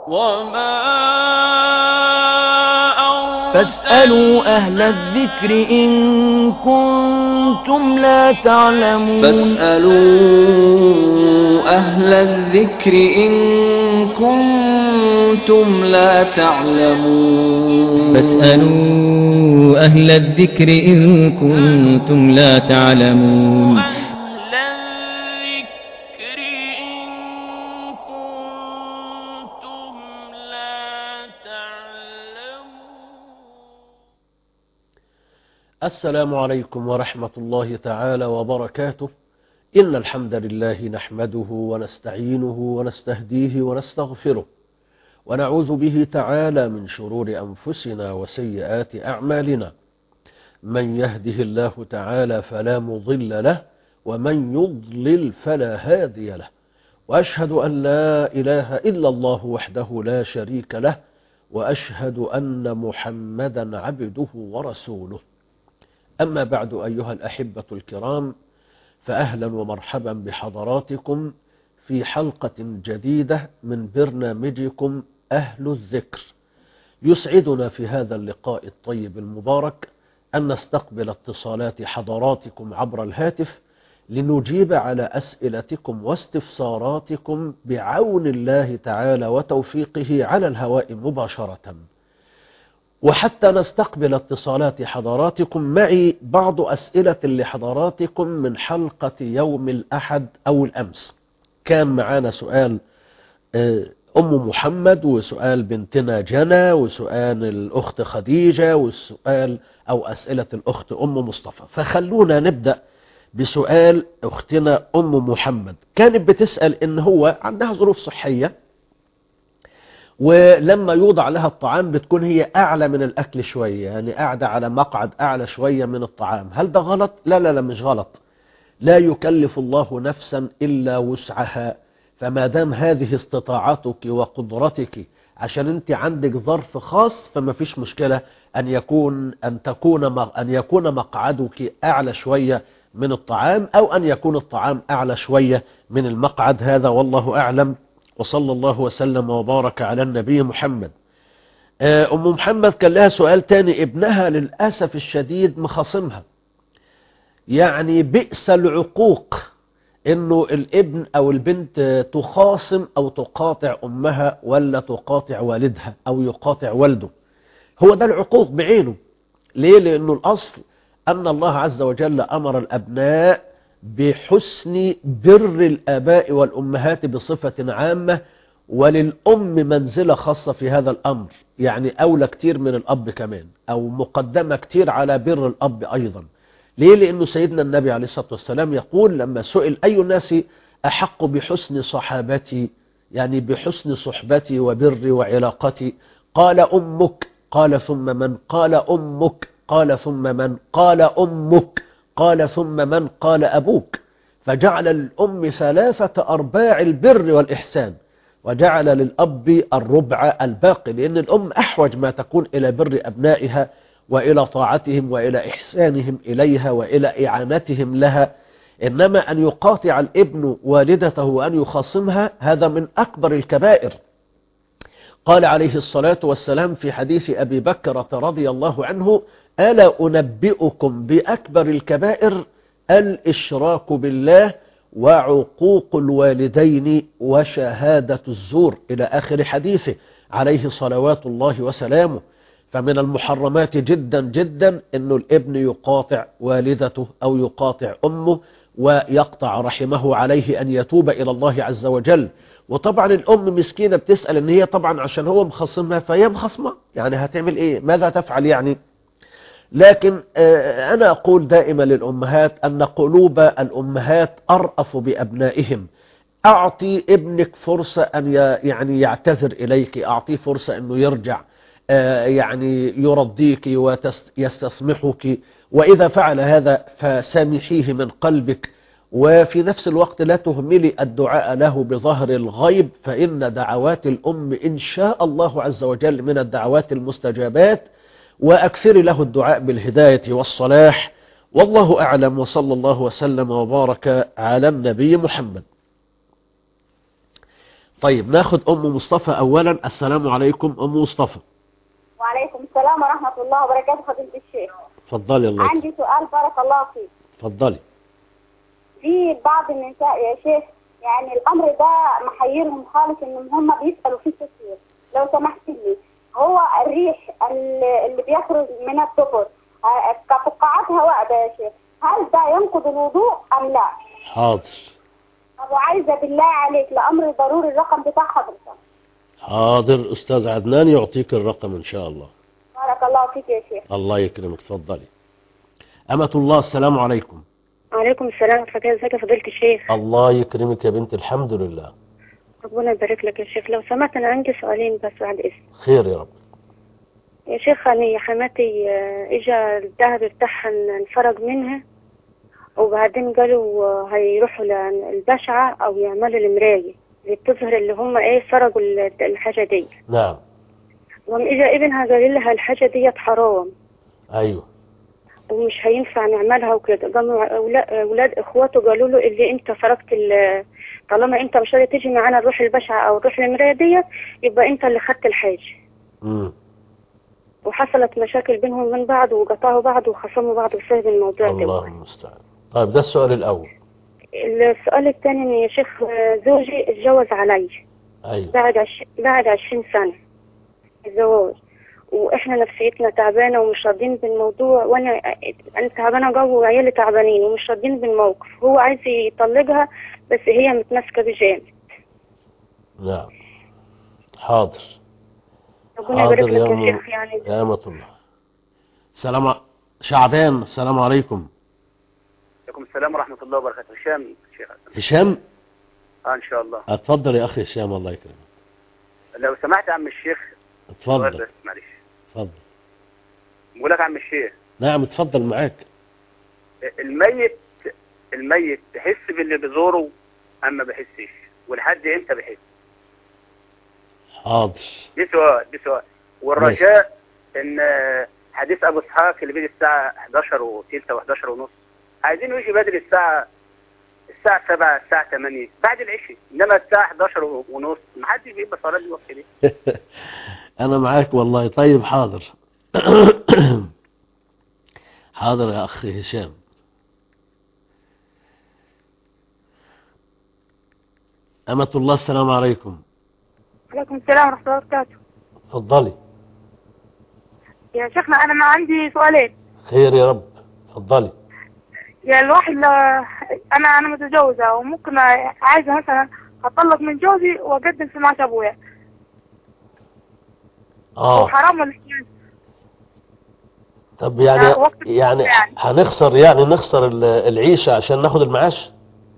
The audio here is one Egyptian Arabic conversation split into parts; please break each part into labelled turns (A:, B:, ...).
A: وما
B: فاسألوا أهل الذكر إن كنتم لا تعلمون
A: فاسألوا أهل الذكر إن كنتم لا تعلمون
C: فاسألوا أهل الذكر إن كنتم لا تعلمون
D: أهل الذكر إن كنتم لا تعلمون
E: السلام عليكم ورحمة الله تعالى وبركاته إن الحمد لله نحمده ونستعينه ونستهديه ونستغفره ونعوذ به تعالى من شرور أنفسنا وسيئات أعمالنا من يهده الله تعالى فلا مضل له ومن يضلل فلا هادي له وأشهد أن لا إله إلا الله وحده لا شريك له وأشهد أن محمدا عبده ورسوله أما بعد أيها الأحبة الكرام فأهلا ومرحبا بحضراتكم في حلقة جديدة من برنامجكم أهل الذكر يسعدنا في هذا اللقاء الطيب المبارك أن نستقبل اتصالات حضراتكم عبر الهاتف لنجيب على أسئلتكم واستفساراتكم بعون الله تعالى وتوفيقه على الهواء مباشرة وحتى نستقبل اتصالات حضراتكم معي بعض أسئلة لحضراتكم من حلقة يوم الأحد أو الأمس كان معانا سؤال آه، أم محمد وسؤال بنتنا جنى وسؤال الأخت خديجة وسؤال أو أسئلة الأخت أم مصطفى فخلونا نبدأ بسؤال أختنا أم محمد كانت بتسأل إن هو عندها ظروف صحية ولما يوضع لها الطعام بتكون هي أعلى من الأكل شوية يعني قاعدة على مقعد أعلى شوية من الطعام هل ده غلط؟ لا لا لا مش غلط لا يكلف الله نفسا إلا وسعها فما دام هذه استطاعتك وقدرتك عشان انت عندك ظرف خاص فما فيش مشكلة أن يكون أن تكون أن يكون مقعدك أعلى شوية من الطعام أو أن يكون الطعام أعلى شوية من المقعد هذا والله أعلم وصلى الله وسلم وبارك على النبي محمد آه، أم محمد كان لها سؤال تاني ابنها للأسف الشديد مخاصمها يعني بئس العقوق انه الابن او البنت تخاصم او تقاطع امها ولا تقاطع والدها او يقاطع والده هو ده العقوق بعينه ليه لانه الاصل ان الله عز وجل امر الابناء بحسن بر الاباء والامهات بصفة عامة وللام منزلة خاصة في هذا الامر يعني اولى كتير من الاب كمان او مقدمة كتير على بر الاب ايضا ليه لأنه سيدنا النبي عليه الصلاة والسلام يقول لما سئل أي الناس أحق بحسن صحابتي يعني بحسن صحبتي وبري وعلاقتي قال أمك قال ثم من قال أمك قال ثم من قال أمك قال ثم من قال أبوك فجعل للأم ثلاثة أرباع البر والإحسان وجعل للأب الربع الباقي لأن الأم أحوج ما تكون إلى بر أبنائها وإلى طاعتهم وإلى إحسانهم إليها وإلى إعانتهم لها إنما أن يقاطع الابن والدته وأن يخاصمها هذا من أكبر الكبائر قال عليه الصلاة والسلام في حديث أبي بكرة رضي الله عنه ألا أنبئكم بأكبر الكبائر الإشراك بالله وعقوق الوالدين وشهادة الزور إلى آخر حديثه عليه صلوات الله وسلامه فمن المحرمات جدا جدا انه الابن يقاطع والدته او يقاطع امه ويقطع رحمه عليه ان يتوب الى الله عز وجل وطبعا الام مسكينة بتسأل ان هي طبعا عشان هو مخصمها فهي مخصمة يعني هتعمل ايه ماذا تفعل يعني لكن آه، انا اقول دائما للامهات ان قلوب الامهات ارأف بابنائهم اعطي ابنك فرصة ان ي- يعني يعتذر اليك اعطيه فرصة انه يرجع آه، يعني يرضيك ويستسمحك وإذا فعل هذا فسامحيه من قلبك وفي نفس الوقت لا تهملي الدعاء له بظهر الغيب فإن دعوات الأم إن شاء الله عز وجل من الدعوات المستجابات وأكثر له الدعاء بالهداية والصلاح والله أعلم وصلى الله وسلم وبارك على النبي محمد طيب ناخد ام مصطفى اولا السلام عليكم ام مصطفى
F: وعليكم السلام ورحمة الله وبركاته فضيلة الشيخ
E: اتفضلي الله يكرمك.
F: عندي سؤال بارك الله فيك
E: اتفضلي
F: في بعض النساء يا شيخ يعني الأمر ده محيرهم خالص إنهم هم بيسألوا فيه كتير لو سمحت لي هو الريح اللي اللي بيخرج من الدبر آه، كفقاعات هواء ده يا شيخ هل ده ينقض الوضوء أم لا؟
E: حاضر
F: طب وعايزة بالله عليك لأمر ضروري الرقم بتاع حضرتك
E: حاضر استاذ عدنان يعطيك الرقم ان شاء الله
F: بارك الله فيك يا شيخ
E: الله يكرمك اتفضلي أمة الله السلام عليكم
G: وعليكم السلام ورحمة الله ازيك يا فضيلة الشيخ
E: الله يكرمك يا بنت الحمد لله
G: ربنا يبارك لك يا شيخ لو سمحت أنا عندي سؤالين بس بعد إذن
E: خير يا رب
G: يا شيخ أنا يا حماتي آه، إجا الذهب بتاعها انفرج منها وبعدين قالوا آه، هيروحوا للبشعة أو يعملوا المراية اللي بتظهر اللي هم إيه سرقوا ال- الحاجة دي
E: نعم
G: وقام إجا ابنها قال لها الحاجة ديت حرام
E: أيوه
G: ومش هينفع نعملها وكده قاموا أولا- أولاد إخواته قالوا له اللي أنت سرقت ال- طالما أنت مش راضي تيجي معانا نروح البشعة أو نروح المراية ديت يبقى أنت اللي خدت الحاجة
E: مم.
G: وحصلت مشاكل بينهم من بعض وقطعوا بعض وخصموا بعض بسبب الموضوع
E: الله
G: ده
E: المستعان طيب ده السؤال الأول
G: السؤال الثاني إن يا شيخ آه، زوجي اتجوز علي
E: أيوه
G: بعد عش... بعد عشرين سنة الزواج واحنا نفسيتنا تعبانة ومش راضيين بالموضوع وانا انا تعبانة جو وعيالي تعبانين ومش راضيين بالموقف هو عايز يطلقها بس هي متمسكة بجامد
E: نعم حاضر
G: ربنا يبارك
E: حاضر
G: لك
E: يا
G: يا
E: أم
G: شيخ يعني
E: يا أمة الله سلام ع- شعبان السلام عليكم
H: عليكم السلام ورحمة الله وبركاته هشام شيخ حسن
E: هشام
H: اه ان شاء الله
E: اتفضل يا أخي هشام الله يكرمك
H: لو سمحت يا عم الشيخ سؤال
E: اتفضل
H: بس معلش
E: اتفضل
H: بقول لك يا عم الشيخ
E: نعم اتفضل معاك
H: الميت الميت تحس باللي بيزوره اما ما بيحسش ولحد امتى بيحس
E: حاضر
H: دي سؤال دي سؤال والرجاء ان حديث ابو اسحاق اللي بيجي الساعه 11 وثلث و11 ونص عايزين يجي بدري الساعه الساعه 7 الساعه 8 بعد العشاء انما الساعه 11 ونص ما حدش بيبقى صلاه الوقت دي
E: أنا معاك والله طيب حاضر حاضر يا أخي هشام أمة الله السلام عليكم
F: عليكم السلام ورحمة الله وبركاته
E: اتفضلي
F: يا شيخنا أنا ما عندي سؤالين
E: خير يا رب اتفضلي
F: يا الواحد لو أنا أنا متجوزة وممكن عايزة مثلا أطلق من جوزي وأقدم في معاش أبويا
E: اه
F: وحرام ولا حلال؟
E: طب يعني
F: لا، وقت
E: يعني
F: يعني.
E: هنخسر يعني نخسر ال- العيشة عشان ناخد المعاش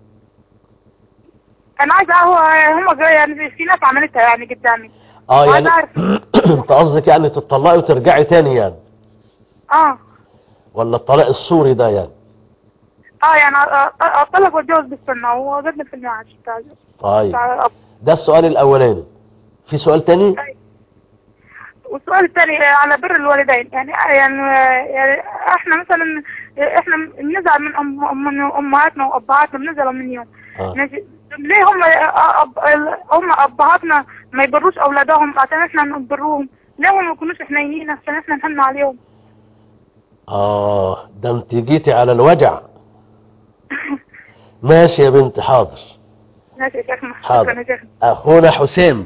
F: أنا عايزة هو هم جاي- يعني في ناس عملتها يعني قدامي
E: اه يعني
F: وعايزة أعرف
E: انت قصدك يعني تطلقي وترجعي تاني يعني
F: اه
E: ولا الطلاق السوري ده يعني
F: اه يعني أ- أ- أطلق وأتجوز بالسنة وأقدم في المعاش بتاع
E: طيب
F: بتاع أب-
E: ده السؤال الاولاني في سؤال تاني
F: والسؤال الثاني على بر الوالدين يعني يعني يعني احنا مثلا احنا بنزعل من أم من امهاتنا وابهاتنا بنزعل من يوم
E: آه.
F: نجي- ليه هم أب هم ابهاتنا ما يبروش اولادهم عشان احنا نبروهم ليه هم ما يكونوش حنينين عشان احنا نحن عليهم
E: اه ده انت جيتي على الوجع ماشي يا بنت حاضر
F: ماشي يا شيخنا
E: حاضر.
F: شكرا يا شيخنا
E: اخونا حسام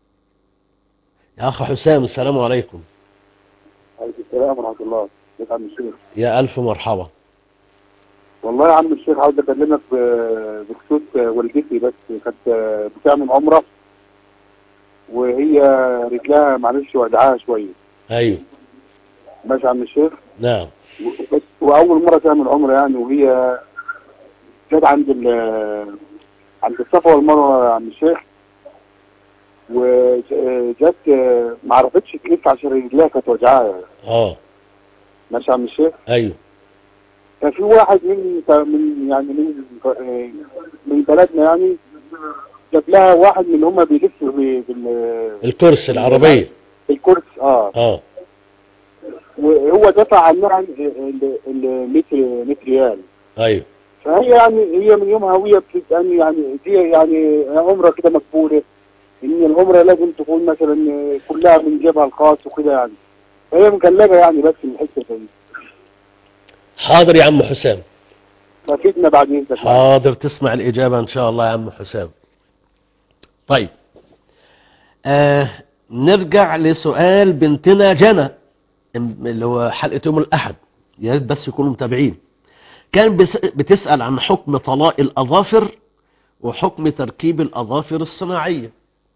E: يا اخ حسام السلام عليكم
I: عليكم السلام ورحمة الله ازيك يا عم الشيخ
E: يا الف مرحبا
I: والله يا عم الشيخ عاوز اكلمك ب- بخصوص والدتي بس كانت بتعمل عمرة وهي رجلها معلش وجعها شوية
E: ايوه
I: ماشي يا عم الشيخ
E: نعم
I: و- بس وأول مرة تعمل عمرة يعني وهي جت عند ال عند الصفا والمروة يا عم الشيخ وجت ما عرفتش تلف عشان رجلها كانت وجعها
E: اه
I: ماشي يا عم الشيخ
E: ايوه
I: كان في واحد من من يعني من من بلدنا يعني جاب لها واحد من اللي هم بيلفوا ب- بال
E: الكرسي العربية
I: بالكرسي اه
E: اه
I: وهو دفع عنها ال- ال 100 100 ريال
E: ايوه
I: فهي يعني هي من يومها وهي بتسألني يعني دي يعني عمره كده مقبولة العمرة لازم تكون مثلا كلها من جبهة الخاص وكده يعني فهي مكلفة يعني بس من الحتة دي
E: حاضر يا عم حسام
I: ففيدنا بعد اذنك
E: حاضر تسمع الإجابة إن شاء الله يا عم حسام طيب آه نرجع لسؤال بنتنا جنى اللي هو حلقة يوم الأحد يا ريت بس يكونوا متابعين كان بس- بتسأل عن حكم طلاق الأظافر وحكم تركيب الأظافر الصناعية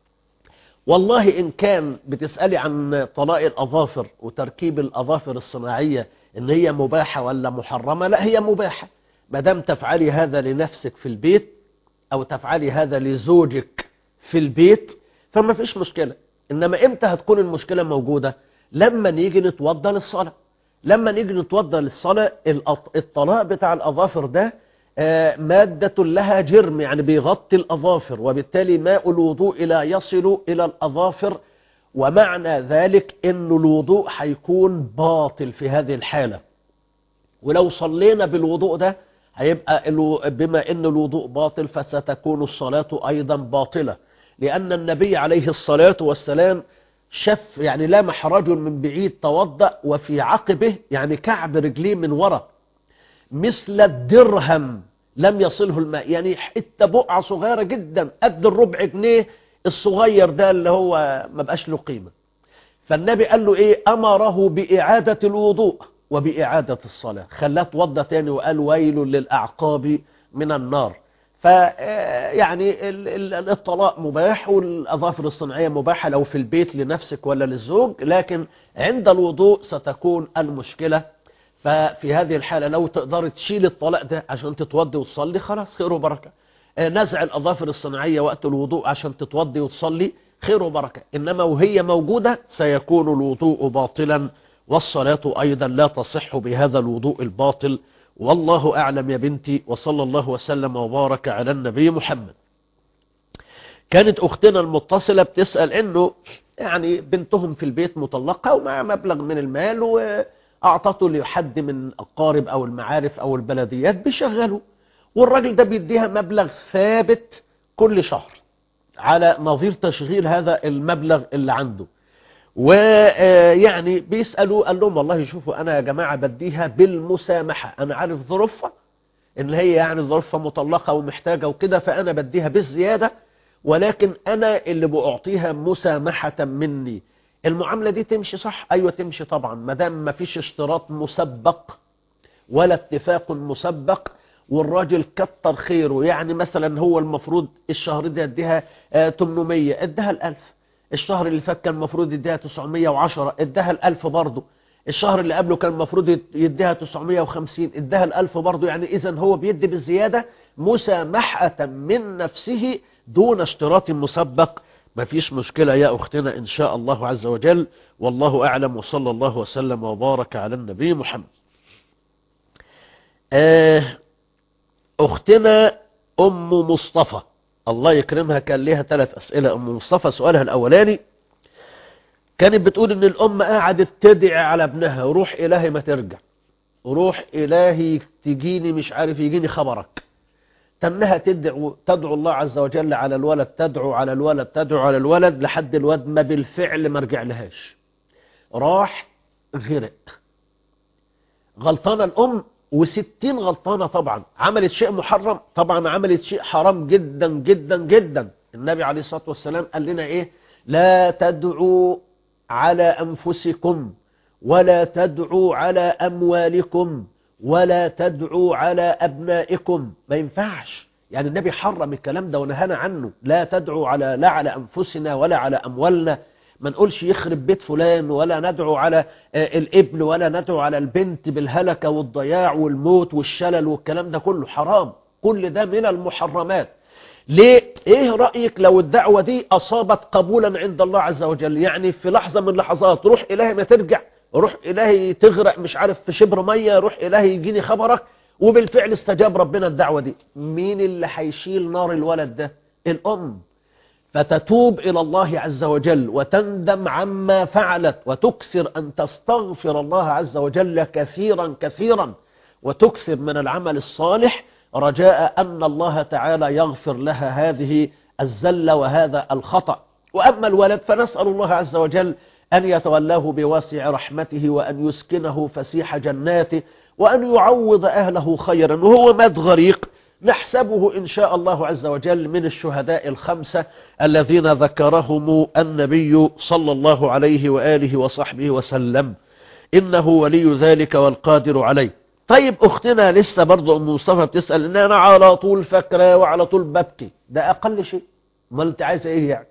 E: والله إن كان بتسألي عن طلاق الأظافر وتركيب الأظافر الصناعية إن هي مباحة ولا محرمة لا هي مباحة ما دام تفعلي هذا لنفسك في البيت أو تفعلي هذا لزوجك في البيت فما فيش مشكلة إنما إمتى هتكون المشكلة موجودة لما نيجي نتوضى للصلاة لما نيجي نتوضى للصلاة الأط- الطلاق بتاع الأظافر ده آه، مادة لها جرم يعني بيغطي الأظافر وبالتالي ماء الوضوء لا يصل إلى الأظافر ومعنى ذلك أن الوضوء هيكون باطل في هذه الحالة ولو صلينا بالوضوء ده هيبقى الو... بما ان الوضوء باطل فستكون الصلاة ايضا باطلة لان النبي عليه الصلاة والسلام شف يعني لمح رجل من بعيد توضأ وفي عقبه يعني كعب رجليه من ورا مثل الدرهم لم يصله الماء يعني حتة بقعة صغيرة جدا قد الربع جنيه الصغير ده اللي هو ما بقاش له قيمة فالنبي قال له ايه امره باعادة الوضوء وباعادة الصلاة خلاه توضى تاني وقال ويل للاعقاب من النار ف يعني ال- ال- الطلاق مباح والاظافر الصناعية مباحة لو في البيت لنفسك ولا للزوج لكن عند الوضوء ستكون المشكلة ففي هذه الحالة لو تقدر تشيل الطلاق ده عشان تتوضي وتصلي خلاص خير وبركة آه، نزع الأظافر الصناعية وقت الوضوء عشان تتوضي وتصلي خير وبركة إنما وهي موجودة سيكون الوضوء باطلا والصلاة أيضا لا تصح بهذا الوضوء الباطل والله أعلم يا بنتي وصلى الله وسلم وبارك على النبي محمد كانت أختنا المتصلة بتسأل إنه يعني بنتهم في البيت مطلقة ومع مبلغ من المال وأعطته لحد من أقارب أو المعارف أو البلديات بيشغله والراجل ده بيديها مبلغ ثابت كل شهر على نظير تشغيل هذا المبلغ اللي عنده ويعني بيسألوا قال لهم والله شوفوا أنا يا جماعة بديها بالمسامحة أنا عارف ظروفها إن هي يعني ظروفها مطلقة ومحتاجة وكده فأنا بديها بالزيادة ولكن أنا اللي بأعطيها مسامحة مني المعاملة دي تمشي صح أيوة تمشي طبعا ما دام ما فيش اشتراط مسبق ولا اتفاق مسبق والراجل كتر خيره يعني مثلا هو المفروض الشهر ده يديها آه، 800 ادها الألف الشهر اللي فات كان المفروض يديها 910 ادها الألف برضه الشهر اللي قبله كان المفروض يد- يديها 950 ادها الألف برضه يعني إذا هو بيدي بالزيادة مسامحة من نفسه دون اشتراط مسبق مفيش مشكلة يا أختنا إن شاء الله عز وجل والله أعلم وصلى الله وسلم وبارك على النبي محمد آه أختنا أم مصطفى الله يكرمها كان ليها ثلاث أسئلة أم مصطفى سؤالها الأولاني كانت بتقول إن الأم قعدت تدعي على ابنها روح إلهي ما ترجع روح إلهي تجيني مش عارف يجيني خبرك تنها تدعو تدعو الله عز وجل على الولد تدعو على الولد تدعو على الولد لحد الولد ما بالفعل ما رجع لهاش راح غرق غلطانة الأم وستين غلطانة طبعا عملت شيء محرم طبعا عملت شيء حرام جدا جدا جدا النبي عليه الصلاة والسلام قال لنا ايه لا تدعوا على أنفسكم ولا تدعوا على أموالكم ولا تدعوا على أبنائكم ما ينفعش يعني النبي حرم الكلام ده ونهانا عنه لا تدعوا على لا على أنفسنا ولا على أموالنا ما نقولش يخرب بيت فلان ولا ندعو على آه، الابن ولا ندعو على البنت بالهلكة والضياع والموت والشلل والكلام ده كله حرام كل ده من المحرمات ليه ايه رأيك لو الدعوة دي اصابت قبولا عند الله عز وجل يعني في لحظة من لحظات روح الهي ما ترجع روح الهي تغرق مش عارف في شبر مية روح الهي يجيني خبرك وبالفعل استجاب ربنا الدعوة دي مين اللي هيشيل نار الولد ده الام فتتوب إلى الله عز وجل وتندم عما فعلت وتكثر أن تستغفر الله عز وجل كثيرا كثيرا وتكثر من العمل الصالح رجاء أن الله تعالى يغفر لها هذه الزلة وهذا الخطأ وأما الولد فنسأل الله عز وجل أن يتولاه بواسع رحمته وأن يسكنه فسيح جناته وأن يعوض أهله خيرا وهو مات غريق نحسبه إن شاء الله عز وجل من الشهداء الخمسة الذين ذكرهم النبي صلى الله عليه وآله وصحبه وسلم إنه ولي ذلك والقادر عليه طيب أختنا لسه برضو أم مصطفى بتسأل إن أنا على طول فاكرة وعلى طول ببكي ده أقل شيء ما أنت عايزة إيه يعني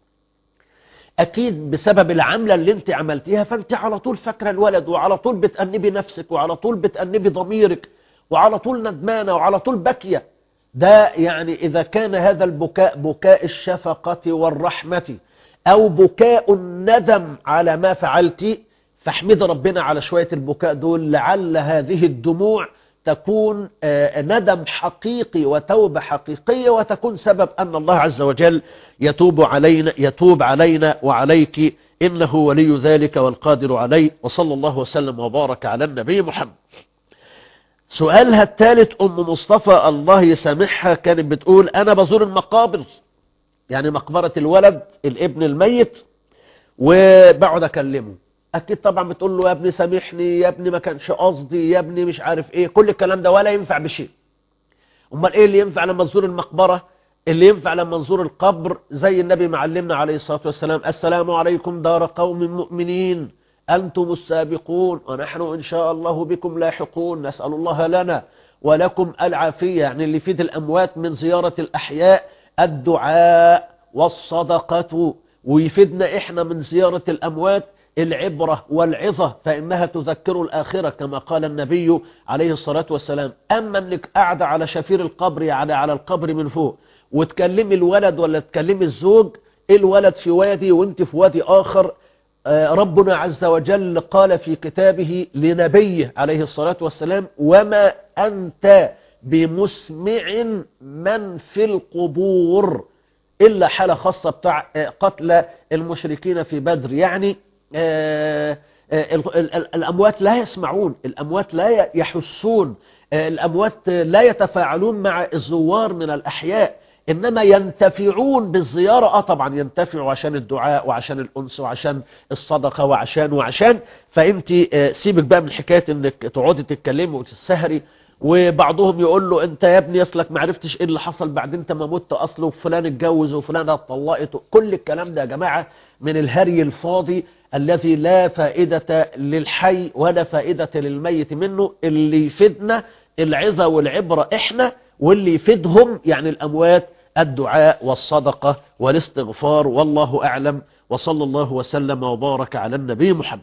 E: أكيد بسبب العملة اللي أنت عملتيها فأنت على طول فاكرة الولد وعلى طول بتأنبي نفسك وعلى طول بتأنبي ضميرك وعلى طول ندمانة وعلى طول باكية ده يعني إذا كان هذا البكاء بكاء الشفقة والرحمة أو بكاء الندم على ما فعلت فاحمد ربنا على شوية البكاء دول لعل هذه الدموع تكون آه، ندم حقيقي وتوبة حقيقية وتكون سبب أن الله عز وجل يتوب علينا يتوب علينا وعليك إنه ولي ذلك والقادر عليه وصلى الله وسلم وبارك على النبي محمد سؤالها الثالث أم مصطفى الله يسامحها كانت بتقول أنا بزور المقابر يعني مقبرة الولد الابن الميت وبقعد أكلمه أكيد طبعا بتقول له يا ابني سامحني يا ابني ما كانش قصدي يا ابني مش عارف إيه كل الكلام ده ولا ينفع بشيء أمال إيه اللي ينفع لما تزور المقبرة اللي ينفع لما نزور القبر زي النبي معلمنا عليه الصلاة والسلام السلام عليكم دار قوم مؤمنين أنتم السابقون ونحن إن شاء الله بكم لاحقون نسأل الله لنا ولكم العافية يعني اللي فيه الأموات من زيارة الأحياء الدعاء والصدقة ويفيدنا إحنا من زيارة الأموات العبرة والعظة فإنها تذكر الآخرة كما قال النبي عليه الصلاة والسلام أما أنك قاعدة على شفير القبر يعني على القبر من فوق وتكلمي الولد ولا تكلمي الزوج الولد في وادي وانت في وادي آخر آه، ربنا عز وجل قال في كتابه لنبيه عليه الصلاة والسلام وما أنت بمسمع من في القبور إلا حالة خاصة بتاع آه، قتل المشركين في بدر يعني آه، آه، ال- ال- ال- الأموات لا يسمعون الأموات لا ي- يحسون آه، الأموات لا يتفاعلون مع الزوار من الأحياء إنما ينتفعون بالزيارة آه طبعا ينتفعوا عشان الدعاء وعشان الأنس وعشان الصدقة وعشان وعشان فأنت آه، سيبك بقى من حكاية إنك تقعدي تتكلمي وتتسهري وبعضهم يقول له انت يا ابني اصلك ما عرفتش ايه اللي حصل بعد انت ما مت اصله وفلان اتجوز وفلانه اتطلقت كل الكلام ده يا جماعه من الهري الفاضي الذي لا فائده للحي ولا فائده للميت منه اللي يفيدنا العظه والعبره احنا واللي يفيدهم يعني الاموات الدعاء والصدقه والاستغفار والله اعلم وصلى الله وسلم وبارك على النبي محمد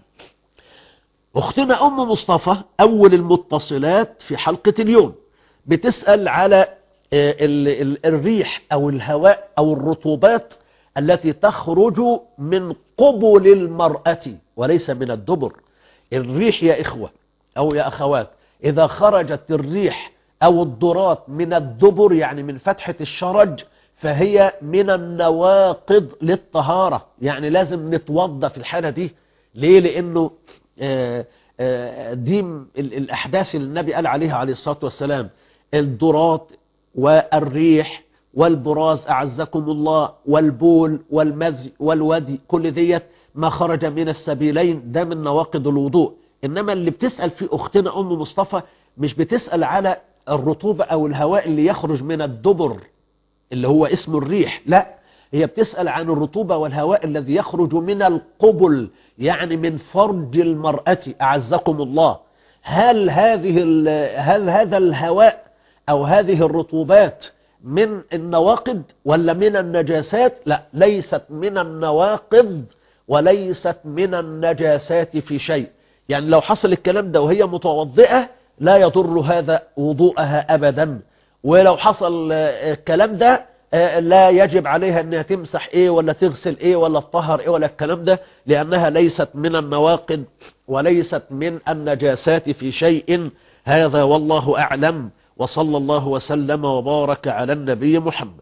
E: أختنا أم مصطفى أول المتصلات في حلقة اليوم بتسأل على آه، ال- ال- الريح أو الهواء أو الرطوبات التي تخرج من قبل المرأة وليس من الدبر الريح يا إخوة أو يا أخوات إذا خرجت الريح أو الضرات من الدبر يعني من فتحة الشرج فهي من النواقض للطهارة يعني لازم نتوضى في الحالة دي ليه لأنه آه، آه، دي م- ال- الأحداث اللي النبي قال عليها عليه الصلاة والسلام الضرات والريح والبراز أعزكم الله والبول والمذي والودي كل ديت ما خرج من السبيلين ده من نواقض الوضوء إنما اللي بتسأل في أختنا أم مصطفى مش بتسأل على الرطوبة أو الهواء اللي يخرج من الدبر اللي هو اسم الريح لا هي بتسأل عن الرطوبة والهواء الذي يخرج من القبل يعني من فرج المرأة أعزكم الله هل هذه ال- هل هذا الهواء أو هذه الرطوبات من النواقض ولا من النجاسات لا ليست من النواقض وليست من النجاسات في شيء يعني لو حصل الكلام ده وهي متوضئة لا يضر هذا وضوءها أبدا ولو حصل آه، الكلام ده آه، لا يجب عليها انها تمسح ايه ولا تغسل ايه ولا تطهر ايه ولا الكلام ده لانها ليست من النواقض وليست من النجاسات في شيء هذا والله اعلم وصلى الله وسلم وبارك على النبي محمد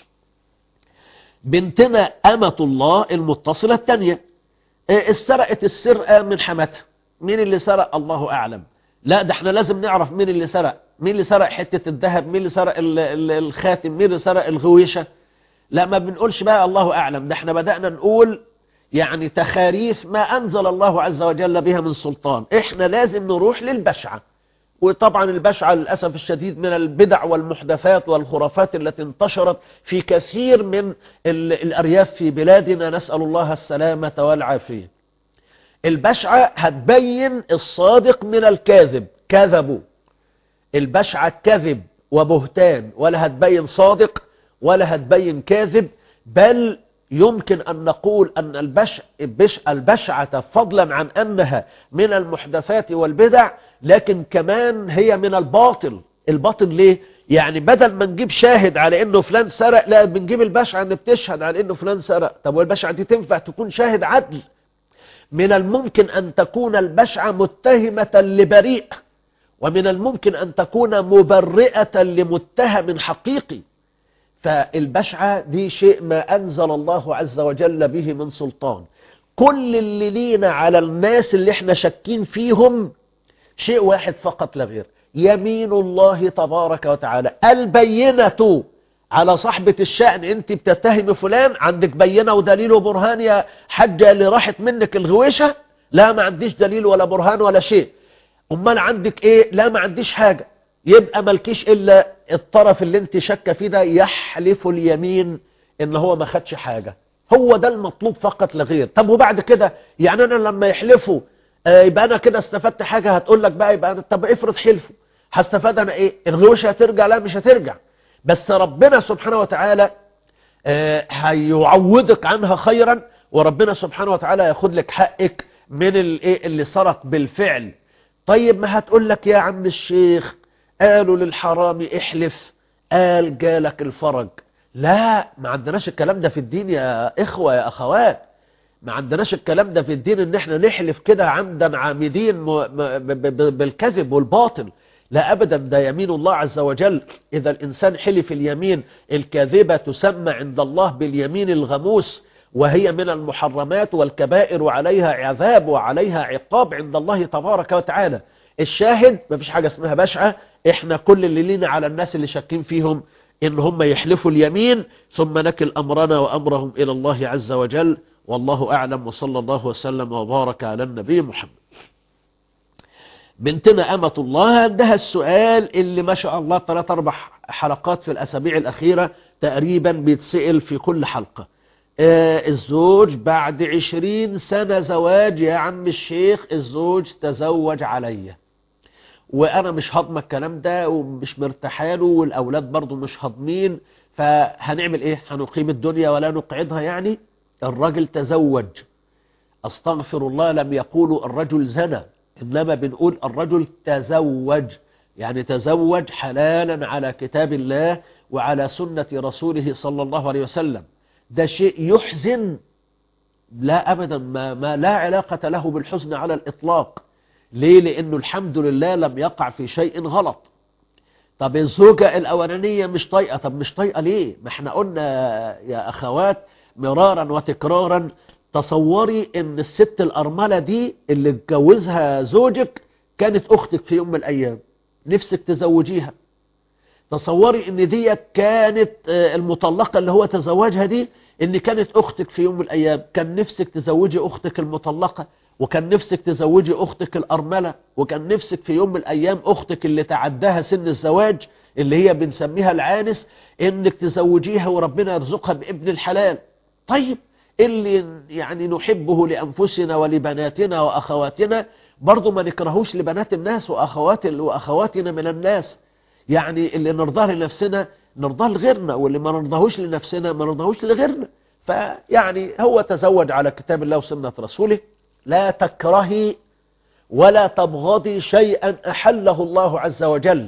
E: بنتنا أمة الله المتصلة الثانية استرقت السرقة من حماتها مين اللي سرق الله أعلم لا ده احنا لازم نعرف مين اللي سرق مين اللي سرق حتة الذهب مين اللي سرق ال- ال- الخاتم مين اللي سرق الغويشة لا ما بنقولش بقى الله أعلم ده احنا بدأنا نقول يعني تخاريف ما أنزل الله عز وجل بها من سلطان احنا لازم نروح للبشعة وطبعا البشعة للأسف الشديد من البدع والمحدثات والخرافات التي انتشرت في كثير من ال- الأرياف في بلادنا نسأل الله السلامة والعافية البشعة هتبين الصادق من الكاذب كذبوا البشعة كذب وبهتان ولا هتبين صادق ولا هتبين كاذب بل يمكن أن نقول أن البش البش البشعة فضلا عن أنها من المحدثات والبدع لكن كمان هي من الباطل الباطل ليه؟ يعني بدل ما نجيب شاهد على انه فلان سرق لا بنجيب البشعة ان بتشهد على انه فلان سرق طب والبشعة دي تنفع تكون شاهد عدل من الممكن ان تكون البشعة متهمة لبريء ومن الممكن ان تكون مبرئة لمتهم حقيقي فالبشعة دي شيء ما أنزل الله عز وجل به من سلطان كل اللي لينا على الناس اللي احنا شاكين فيهم شيء واحد فقط لا غير يمين الله تبارك وتعالى البينة على صاحبة الشأن انت بتتهم فلان عندك بينة ودليل وبرهان يا حجة اللي راحت منك الغويشة لا ما عنديش دليل ولا برهان ولا شيء امال عندك ايه لا ما عنديش حاجة يبقى ملكيش الا الطرف اللي انت شك فيه ده يحلف اليمين ان هو ما خدش حاجة هو ده المطلوب فقط لغير طب وبعد كده يعني انا لما يحلفوا آه يبقى انا كده استفدت حاجة هتقول لك بقى يبقى أنا طب افرض حلفوا هستفاد انا ايه الغوشة هترجع لا مش هترجع بس ربنا سبحانه وتعالى آه هيعوضك عنها خيرا وربنا سبحانه وتعالى ياخد لك حقك من الايه اللي سرق بالفعل طيب ما هتقول لك يا عم الشيخ قالوا للحرام احلف قال جالك الفرج لا ما عندناش الكلام ده في الدين يا اخوة يا اخوات ما عندناش الكلام ده في الدين ان احنا نحلف كده عمدا عامدين م- م- ب- ب- بالكذب والباطل لا ابدا ده يمين الله عز وجل اذا الانسان حلف اليمين الكاذبة تسمى عند الله باليمين الغموس وهي من المحرمات والكبائر وعليها عذاب وعليها عقاب عند الله تبارك وتعالى الشاهد مفيش حاجة اسمها بشعة احنا كل اللي لينا على الناس اللي شاكين فيهم ان هم يحلفوا اليمين ثم نكل امرنا وامرهم الى الله عز وجل والله اعلم وصلى الله وسلم وبارك على النبي محمد بنتنا أمة الله عندها السؤال اللي ما شاء الله ثلاث أربع حلقات في الأسابيع الأخيرة تقريبا بيتسأل في كل حلقة آه الزوج بعد عشرين سنة زواج يا عم الشيخ الزوج تزوج عليا وأنا مش هضم الكلام ده ومش مرتاحاله والأولاد برضو مش هضمين فهنعمل إيه هنقيم الدنيا ولا نقعدها يعني الراجل تزوج أستغفر الله لم يقولوا الرجل زنى إنما بنقول الرجل تزوج يعني تزوج حلالا على كتاب الله وعلى سنة رسوله صلى الله عليه وسلم ده شيء يحزن لا أبدا ما, ما لا علاقة له بالحزن على الإطلاق ليه لأنه الحمد لله لم يقع في شيء غلط طب الزوجة الأولانية مش طايقة طب مش طايقة ليه ما احنا قلنا يا أخوات مرارا وتكرارا تصوري ان الست الأرملة دي اللي اتجوزها زوجك كانت أختك في يوم من الأيام نفسك تزوجيها تصوري ان دي كانت المطلقة اللي هو تزوجها دي ان كانت أختك في يوم من الأيام كان نفسك تزوجي أختك المطلقة وكان نفسك تزوجي أختك الأرملة وكان نفسك في يوم من الأيام أختك اللي تعداها سن الزواج اللي هي بنسميها العانس انك تزوجيها وربنا يرزقها بابن الحلال طيب اللي يعني نحبه لأنفسنا ولبناتنا وأخواتنا برضو ما نكرهوش لبنات الناس وأخوات وأخواتنا من الناس يعني اللي نرضاه لنفسنا نرضاه لغيرنا واللي ما نرضاهوش لنفسنا ما نرضاهوش لغيرنا فيعني هو تزوج على كتاب الله وسنة رسوله لا تكرهي ولا تبغضي شيئا أحله الله عز وجل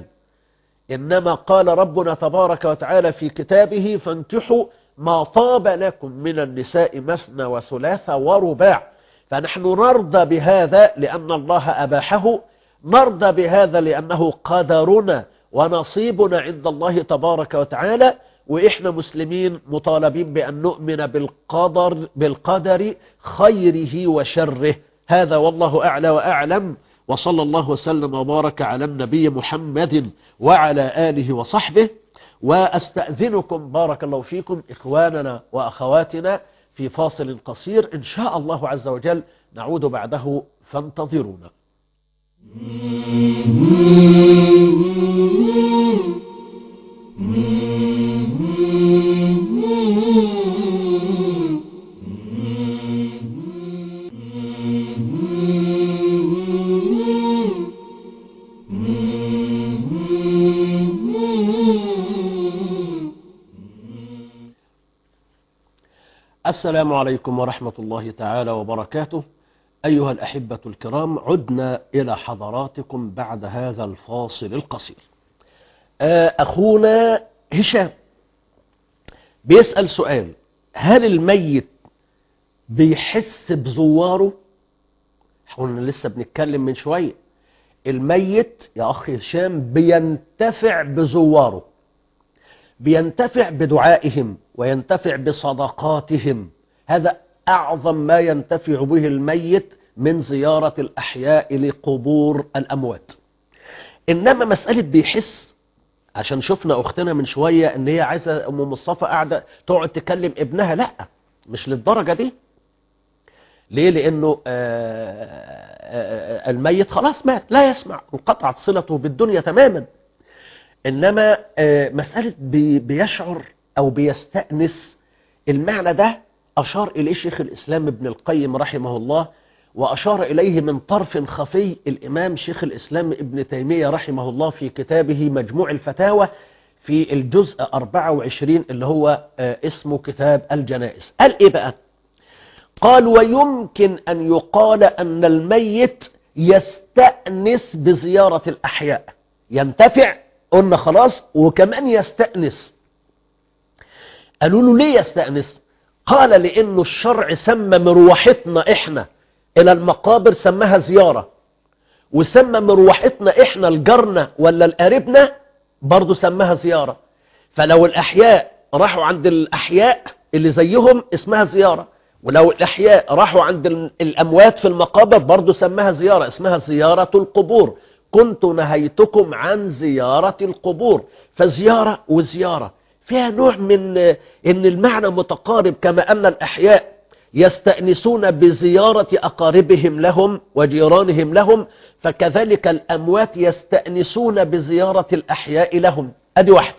E: إنما قال ربنا تبارك وتعالى في كتابه فانكحوا ما طاب لكم من النساء مثنى وثلاث ورباع فنحن نرضى بهذا لأن الله أباحه نرضى بهذا لأنه قدرنا ونصيبنا عند الله تبارك وتعالى وإحنا مسلمين مطالبين بأن نؤمن بالقدر, بالقدر خيره وشره هذا والله أعلى وأعلم وصلى الله وسلم وبارك على النبي محمد وعلى آله وصحبه وأستأذنكم بارك الله فيكم إخواننا وأخواتنا في فاصل قصير إن شاء الله عز وجل نعود بعده فانتظرونا السلام عليكم ورحمة الله تعالى وبركاته أيها الأحبة الكرام عدنا إلى حضراتكم بعد هذا الفاصل القصير آه، أخونا هشام بيسأل سؤال هل الميت بيحس بزواره احنا لسه بنتكلم من شوية الميت يا أخ هشام بينتفع بزواره بينتفع بدعائهم وينتفع بصدقاتهم هذا أعظم ما ينتفع به الميت من زيارة الأحياء لقبور الأموات إنما مسألة بيحس عشان شفنا أختنا من شوية إن هي عايزة أم مصطفى قاعدة تقعد تكلم ابنها لا مش للدرجة دي ليه لأنه آه، آه، آه، الميت خلاص مات لا يسمع انقطعت صلته بالدنيا تماما إنما آه، مسألة بي- بيشعر أو بيستأنس المعنى ده أشار إليه شيخ الإسلام ابن القيم رحمه الله وأشار إليه من طرف خفي الإمام شيخ الإسلام ابن تيمية رحمه الله في كتابه مجموع الفتاوى في الجزء 24 اللي هو آه، اسمه كتاب الجنائز قال إيه بقى قال ويمكن أن يقال أن الميت يستأنس بزيارة الأحياء ينتفع قلنا خلاص وكمان يستأنس قالوا له ليه يستأنس قال لأنه الشرع سمى مروحتنا إحنا إلى المقابر سماها زيارة وسمى مروحتنا إحنا الجرنة ولا القريبنا برضو سماها زيارة فلو الأحياء راحوا عند الأحياء اللي زيهم اسمها زيارة ولو الأحياء راحوا عند ال- الأموات في المقابر برضو سماها زيارة اسمها زيارة القبور كنت نهيتكم عن زيارة القبور فزيارة وزيارة فيها نوع من آه، ان المعنى متقارب كما ان الاحياء يستأنسون بزيارة اقاربهم لهم وجيرانهم لهم فكذلك الاموات يستأنسون بزيارة الاحياء لهم ادي واحدة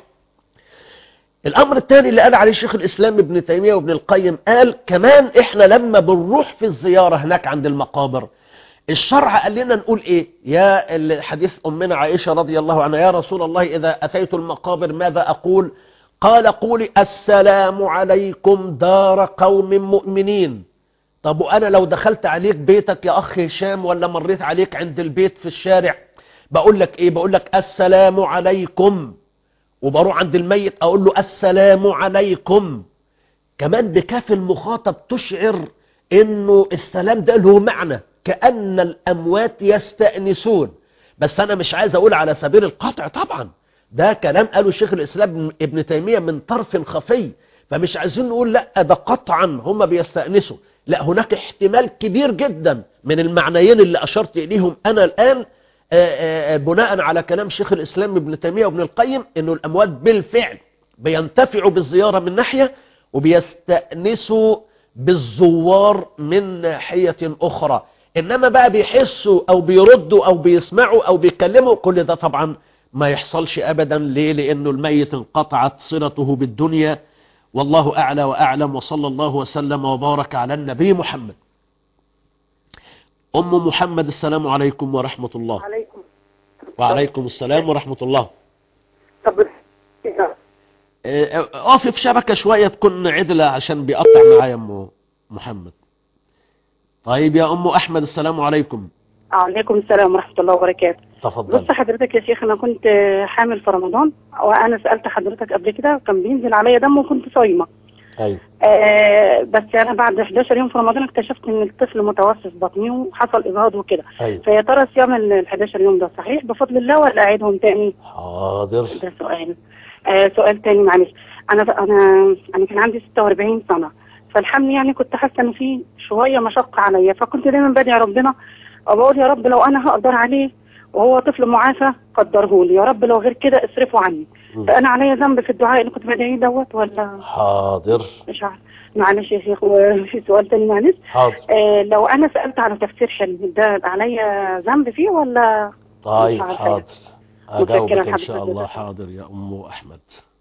E: الامر الثاني اللي قال عليه شيخ الاسلام ابن تيمية وابن القيم قال كمان احنا لما بنروح في الزيارة هناك عند المقابر الشرع قال لنا نقول ايه يا ال- حديث امنا عائشة رضي الله عنها يا رسول الله اذا اتيت المقابر ماذا اقول قال قولي السلام عليكم دار قوم مؤمنين طب وانا لو دخلت عليك بيتك يا اخ هشام ولا مريت عليك عند البيت في الشارع بقول لك ايه بقول لك السلام عليكم وبروح عند الميت اقول له السلام عليكم كمان بكاف المخاطب تشعر انه السلام ده له معنى كأن الاموات يستأنسون بس انا مش عايز اقول على سبيل القطع طبعا ده كلام قاله شيخ الاسلام ابن تيمية من طرف خفي فمش عايزين نقول لا ده قطعا هم بيستأنسوا لا هناك احتمال كبير جدا من المعنيين اللي اشرت اليهم انا الان آه، آه، آه، بناء على كلام شيخ الاسلام ابن تيمية وابن القيم انه الاموات بالفعل بينتفعوا بالزيارة من ناحية وبيستأنسوا بالزوار من ناحية أخرى إنما بقى بيحسوا أو بيردوا أو بيسمعوا أو بيتكلموا كل ده طبعا ما يحصلش أبدا ليه لأنه الميت انقطعت صلته بالدنيا والله أعلى وأعلم وصلى الله وسلم وبارك على النبي محمد أم محمد السلام عليكم ورحمة الله
J: عليكم
E: وعليكم السلام ورحمة الله
J: طب
E: آه، اقفي في شبكة شوية تكون عدلة عشان بيقطع معايا ام محمد طيب يا ام احمد السلام عليكم
J: عليكم السلام ورحمة الله وبركاته
E: تفضل
J: بص حضرتك يا شيخ أنا كنت حامل في رمضان وأنا سألت حضرتك قبل كده كان بينزل عليا دم وكنت صايمة
E: ايوه
J: آه بس أنا بعد 11 يوم في رمضان اكتشفت إن الطفل متوسط في بطني وحصل إجهاض وكده
E: ايوه
J: فيا ترى صيام ال 11 يوم ده صحيح بفضل الله ولا أعيدهم تاني؟
E: حاضر
J: ده سؤال آه سؤال تاني معلش انا انا انا كان عندي 46 سنه فالحمل يعني كنت حاسه ان في شويه مشقه عليا فكنت دايما بدعي ربنا وبقول يا رب لو انا هقدر عليه وهو طفل معافى قدره لي يا رب لو غير كده اصرفه عني
E: مم.
J: فانا عليا ذنب في الدعاء اللي كنت بدعيه دوت ولا
E: حاضر
J: مش عارف معلش يا شيخ وفي سؤال تاني معلش
E: حاضر
J: آه لو انا سالت على تفسير حلم ده عليا ذنب فيه ولا
E: طيب
J: مش عارفة.
E: حاضر
J: متشكرة
E: أجاوبك إن
J: لحضرتك
E: شاء الله
J: جزاك
E: حاضر يا أم أحمد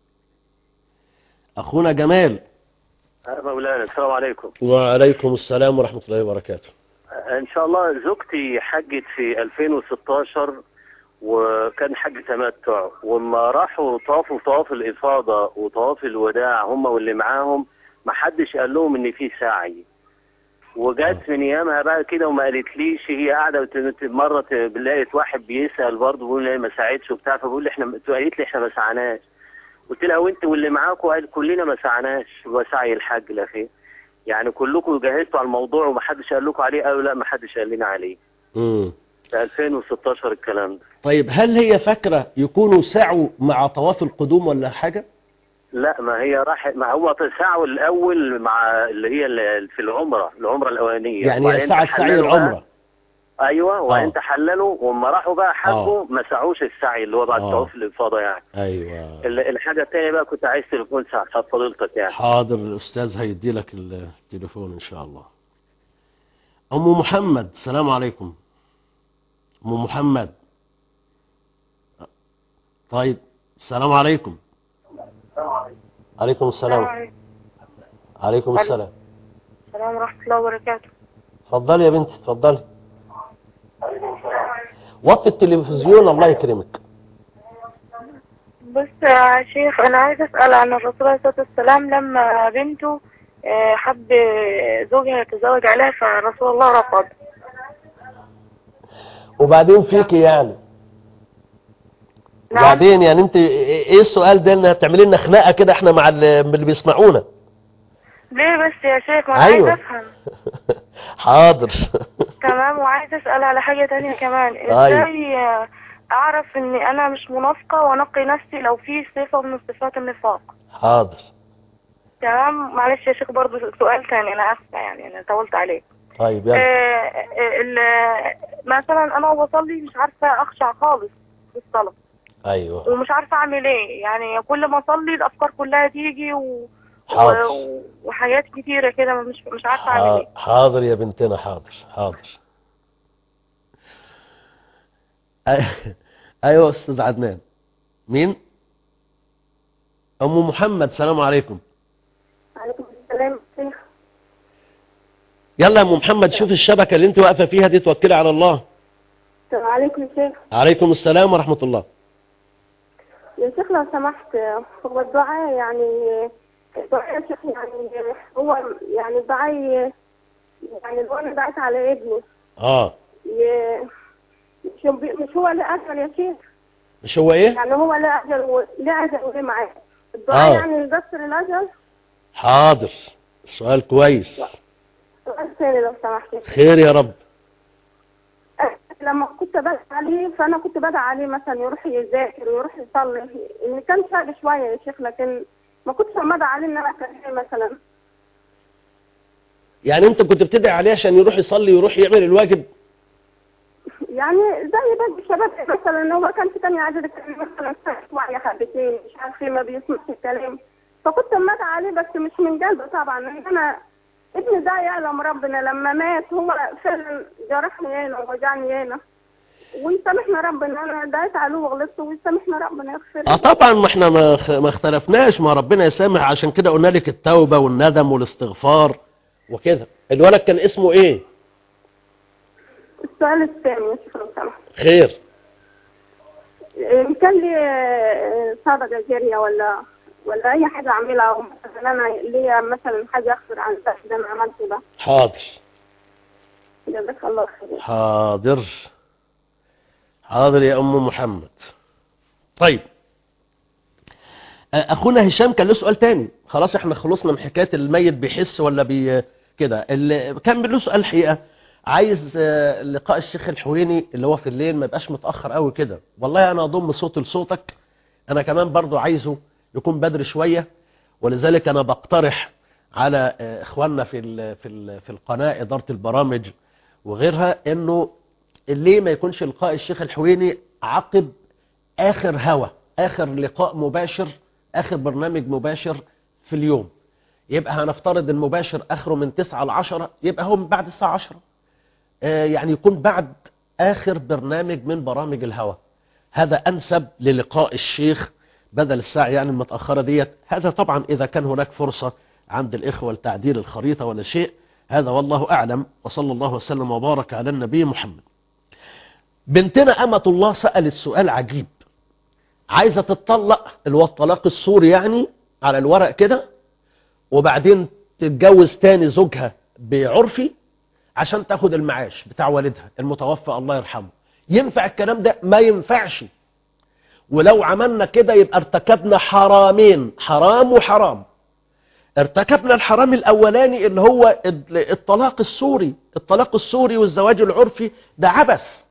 E: أخونا جمال
K: مولانا السلام عليكم
E: وعليكم السلام ورحمة الله وبركاته
K: ان شاء الله زوجتي حجت في 2016 وكان حج تمتع وما راحوا طافوا طواف الافاضه وطواف الوداع هم واللي معاهم ما حدش قال لهم ان في سعي وجت من ايامها بقى كده وما قالتليش هي قاعده بت- مره ت- لقيت واحد بيسال برضه بيقول لي ما ساعدش وبتاع فبقول لي احنا قالت لي احنا ما سعناش قلت لها وانت واللي معاكم قال كلنا ما سعناش وسعي الحج الاخير يعني كلكم جهزتوا على الموضوع ومحدش قال لكم عليه قالوا لا محدش قال لنا عليه
E: مم.
K: في 2016 الكلام ده
E: طيب هل هي فاكرة يكونوا سعوا مع طواف القدوم ولا حاجة
K: لا ما هي راح ما هو تسعوا الاول مع اللي هي اللي في العمره العمره الاولانيه
E: يعني هي
K: وبعدين
E: سعت سعي
K: تحللوا بقى-
E: العمرة
K: ايوه وبعدين تحللوا وما راحوا بقى حجوا ما سعوش السعي اللي هو بعد
E: آه.
K: طواف الافاضه يعني
E: أيوة
K: ال- الحاجه الثانيه بقى كنت عايز تليفون ساعه فضيلتك يعني
E: حاضر الأستاذ هيدي لك التليفون إن شاء الله أم محمد السلام عليكم أم محمد طيب السلام عليكم عليكم السلام عليكم السلام
G: السلام ورحمة الله وبركاته
E: اتفضلي يا بنتي اتفضلي وطي التلفزيون الله يكرمك
G: بص يا شيخ أنا عايز أسأل عن الرسول عليه الصلاة والسلام لما بنته آه، حب زوجها يتزوج عليها فرسول الله رفض
E: وبعدين فيكي يعني
G: نعم.
E: وبعدين يعني انت ايه السؤال ده انها تعملي لنا خناقه كده احنا مع ال- اللي بيسمعونا
G: ليه بس يا شيخ ما أنا
E: أيوة.
G: عايز أفهم
E: حاضر
G: تمام وعايز أسأل على حاجة تانية كمان
E: طيب.
G: إزاي آه، أعرف إني أنا مش منافقة وأنقي نفسي لو في صفة من صفات النفاق
E: حاضر
G: تمام معلش يا شيخ برضه سؤال تاني أنا آسفة يعني أنا طولت عليك
E: طيب
G: آه،
E: يلا
G: آه، ال- مثلا أنا وبصلي مش عارفة أخشع خالص في الصلاة
E: ايوه
G: ومش عارفة أعمل إيه يعني كل ما أصلي الأفكار كلها تيجي و...
E: حاضر.
G: و... وحاجات كتيرة كده مش مش عارفة أعمل إيه
E: ح- حاضر يا بنتنا حاضر حاضر أي- ايوه استاذ عدنان مين ام محمد سلام عليكم
F: عليكم السلام شيخ
E: يلا يا ام محمد شوف الشبكه اللي انت واقفه فيها دي توكلي على الله
F: السلام عليكم يا شيخ
E: عليكم السلام ورحمه الله
F: يا شيخ لو سمحت هو الدعاء يعني الدعاء يا شيخ يعني هو يعني الدعاء يعني لو انا دعيت على ابني
E: اه
F: ي- مش مش هو اللي اجل يا شيخ
E: مش هو ايه
F: يعني هو لا اجل و- لا اجل ولا معاه الدعاء
E: آه.
F: يعني يقصر الاجل
E: حاضر سؤال كويس
F: سؤال ثاني لو سمحت
E: خير يا رب
F: لما كنت بدعي عليه فانا كنت بدعي عليه مثلا يروح يذاكر ويروح يصلي ان كان شاب شويه يا شيخ لكن ما كنتش بدعي عليه ان انا اكلمه مثلا
E: يعني انت كنت بتدعي عليه عشان يروح يصلي ويروح يعمل الواجب
F: يعني زي باقي الشباب مثلا ان هو كان في تانية عدد كان مثلا شويه حبتين مش عارف ايه ما بيسمعش الكلام فكنت بدعي عليه بس مش من قلبي طبعا ان انا ابني ده يعلم ربنا لما مات هو فعلا جرحني هنا ووجعني هنا ويسامحنا ربنا انا دعيت عليه وغلطت ويسامحنا ربنا يغفر لي.
E: اه طبعا ما احنا ما خ- ما اختلفناش ما ربنا يسامح عشان كده قلنا لك التوبة والندم والاستغفار وكده الولد كان اسمه ايه
F: السؤال الثاني يا شيخ لو سمحت
E: خير
F: إن كان لي آه، صدقة جارية ولا ولا أي حاجة أعملها أو مثلا أنا ليا مثلا حاجة أخبر عن ده ده أنا عملته ده
E: حاضر
F: جزاك الله خير
E: حاضر حاضر يا ام محمد طيب آه، اخونا هشام كان له سؤال تاني خلاص احنا خلصنا من حكايه الميت بيحس ولا بي كده اللي كان له سؤال الحقيقه عايز آه، لقاء الشيخ الحويني اللي هو في الليل ما يبقاش متاخر قوي كده والله انا اضم صوتي لصوتك انا كمان برضو عايزه يكون بدري شويه ولذلك انا بقترح على آه، اخواننا في ال في ال في القناه اداره البرامج وغيرها انه ليه ما يكونش لقاء الشيخ الحويني عقب آخر هوا آخر لقاء مباشر آخر برنامج مباشر في اليوم يبقى هنفترض المباشر آخره من 9 ل 10 يبقى هو من بعد الساعة 10 آه، يعني يكون بعد آخر برنامج من برامج الهوا هذا أنسب للقاء الشيخ بدل الساعة يعني المتأخرة ديت هذا طبعا إذا كان هناك فرصة عند الإخوة لتعديل الخريطة ولا شيء هذا والله أعلم وصلى الله وسلم وبارك على النبي محمد بنتنا أمة الله سألت سؤال عجيب عايزة تتطلق اللي هو الطلاق السوري يعني على الورق كده وبعدين تتجوز تاني زوجها بعرفي عشان تاخد المعاش بتاع والدها المتوفى الله يرحمه ينفع الكلام ده ما ينفعش ولو عملنا كده يبقى ارتكبنا حرامين حرام وحرام ارتكبنا الحرام الاولاني اللي هو الطلاق السوري الطلاق السوري والزواج العرفي ده عبث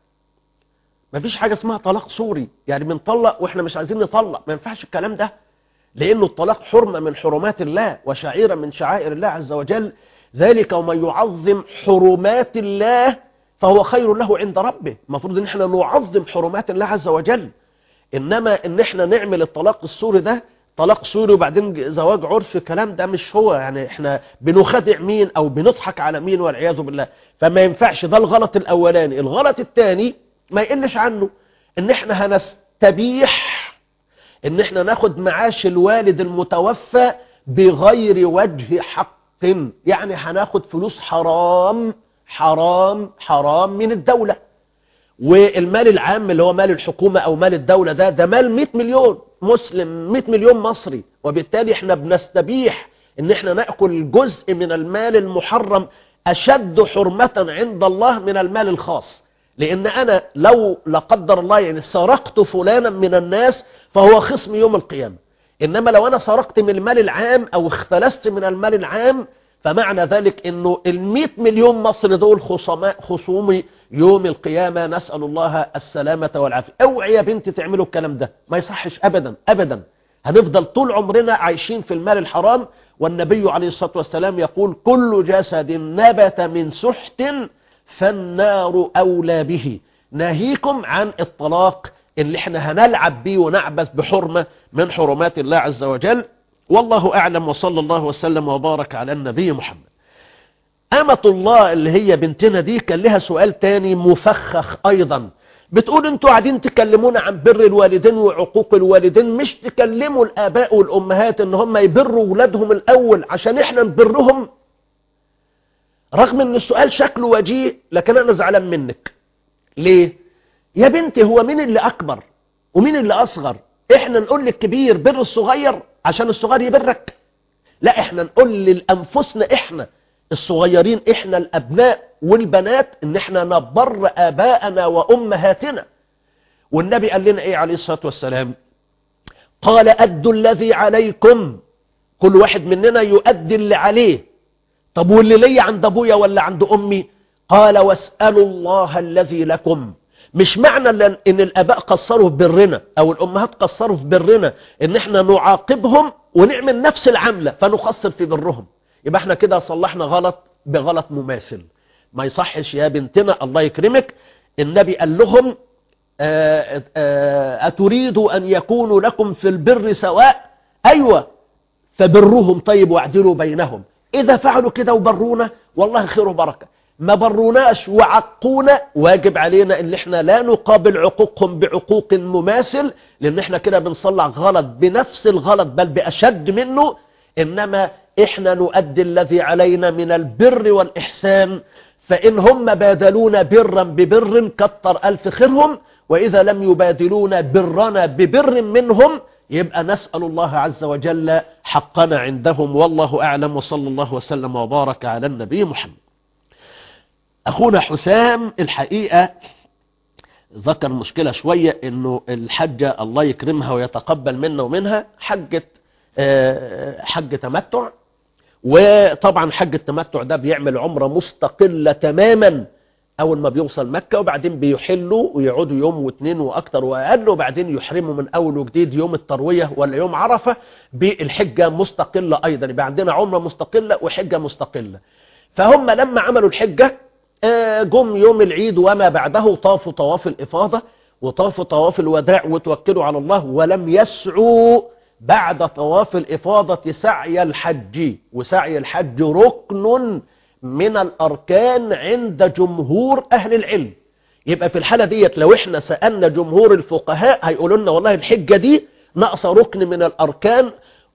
E: مفيش حاجة اسمها طلاق سوري يعني بنطلق واحنا مش عايزين نطلق ما ينفعش الكلام ده لانه الطلاق حرمة من حرمات الله وشعيرة من شعائر الله عز وجل ذلك ومن يعظم حرمات الله فهو خير له عند ربه المفروض ان احنا نعظم حرمات الله عز وجل انما ان احنا نعمل الطلاق السوري ده طلاق سوري وبعدين زواج عرفي الكلام ده مش هو يعني احنا بنخدع مين او بنضحك على مين والعياذ بالله فما ينفعش ده الغلط الاولاني الغلط الثاني ما يقلش عنه ان احنا هنستبيح ان احنا ناخد معاش الوالد المتوفى بغير وجه حق يعني هناخد فلوس حرام حرام حرام من الدولة والمال العام اللي هو مال الحكومة او مال الدولة ده ده مال 100 مليون مسلم 100 مليون مصري وبالتالي احنا بنستبيح ان احنا نأكل جزء من المال المحرم اشد حرمة عند الله من المال الخاص لان انا لو لا قدر الله يعني سرقت فلانا من الناس فهو خصم يوم القيامة انما لو انا سرقت من المال العام او اختلست من المال العام فمعنى ذلك انه المئة مليون مصر دول خصماء خصومي يوم القيامة نسأل الله السلامة والعافية اوعي يا بنتي تعملوا الكلام ده ما يصحش ابدا ابدا هنفضل طول عمرنا عايشين في المال الحرام والنبي عليه الصلاة والسلام يقول كل جسد نبت من سحت فالنار أولى به ناهيكم عن الطلاق اللي احنا هنلعب بيه ونعبث بحرمة من حرمات الله عز وجل والله أعلم وصلى الله وسلم وبارك على النبي محمد أمة الله اللي هي بنتنا دي كان لها سؤال تاني مفخخ أيضا بتقول انتوا قاعدين تكلمونا عن بر الوالدين وعقوق الوالدين مش تكلموا الآباء والأمهات ان هم يبروا ولادهم الأول عشان احنا نبرهم رغم ان السؤال شكله وجيه لكن انا زعلان منك ليه يا بنتي هو مين اللي اكبر ومين اللي اصغر احنا نقول للكبير بر الصغير عشان الصغير يبرك لا احنا نقول لانفسنا احنا الصغيرين احنا الابناء والبنات ان احنا نبر اباءنا وامهاتنا والنبي قال لنا ايه عليه الصلاة والسلام قال ادوا الذي عليكم كل واحد مننا يؤدي اللي عليه طب واللي ليا عند ابويا ولا عند امي قال واسألوا الله الذي لكم مش معنى ان الاباء قصروا في برنا او الامهات قصروا في برنا ان احنا نعاقبهم ونعمل نفس العملة فنقصر في برهم يبقى احنا كده صلحنا غلط بغلط مماثل ما يصحش يا بنتنا الله يكرمك النبي قال لهم آآ آآ أتريدوا أن يكونوا لكم في البر سواء أيوة فبرهم طيب واعدلوا بينهم إذا فعلوا كده وبرونا والله خير وبركة ما بروناش وعقونا واجب علينا ان احنا لا نقابل عقوقهم بعقوق مماثل لان احنا كده بنصلح غلط بنفس الغلط بل بأشد منه انما احنا نؤدي الذي علينا من البر والإحسان فإن هم بادلون برا ببر كتر ألف خيرهم وإذا لم يبادلون برنا ببر منهم يبقى نسأل الله عز وجل حقنا عندهم والله أعلم وصلى الله وسلم وبارك على النبي محمد أخونا حسام الحقيقة ذكر مشكلة شوية انه الحجة الله يكرمها ويتقبل منا ومنها حجة حج تمتع وطبعا حج التمتع ده بيعمل عمرة مستقلة تماما اول ما بيوصل مكة وبعدين بيحلوا ويقعدوا يوم واثنين واكتر واقل وبعدين يحرموا من اول وجديد يوم التروية ولا يوم عرفة بالحجة مستقلة ايضا يبقى عندنا عمرة مستقلة وحجة مستقلة فهم لما عملوا الحجة آه، جم يوم العيد وما بعده طافوا طواف الإفاضة وطافوا طواف الوداع وتوكلوا على الله ولم يسعوا بعد طواف الإفاضة سعي الحج وسعي الحج ركن من الأركان عند جمهور أهل العلم يبقى في الحالة ديت لو احنا سألنا جمهور الفقهاء هيقولوا لنا والله الحجة دي نقص ركن من الأركان